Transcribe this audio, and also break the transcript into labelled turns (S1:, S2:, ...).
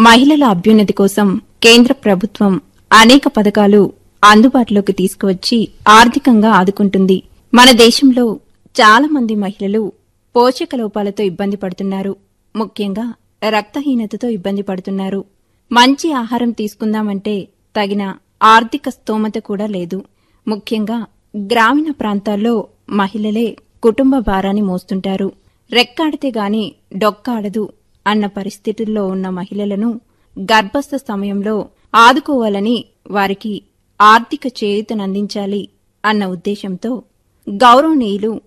S1: మహిళల అభ్యున్నతి కోసం కేంద్ర ప్రభుత్వం అనేక పథకాలు అందుబాటులోకి తీసుకువచ్చి ఆర్థికంగా ఆదుకుంటుంది మన దేశంలో చాలా మంది మహిళలు పోషక లోపాలతో ఇబ్బంది పడుతున్నారు ముఖ్యంగా రక్తహీనతతో ఇబ్బంది పడుతున్నారు మంచి ఆహారం తీసుకుందామంటే తగిన ఆర్థిక స్తోమత కూడా లేదు ముఖ్యంగా గ్రామీణ ప్రాంతాల్లో మహిళలే కుటుంబ భారాన్ని మోస్తుంటారు రెక్కాడితే గాని డొక్కాడదు అన్న పరిస్థితుల్లో ఉన్న మహిళలను గర్భస్థ సమయంలో ఆదుకోవాలని వారికి ఆర్థిక చేయూతనందించాలి అన్న ఉద్దేశంతో గౌరవనీయులు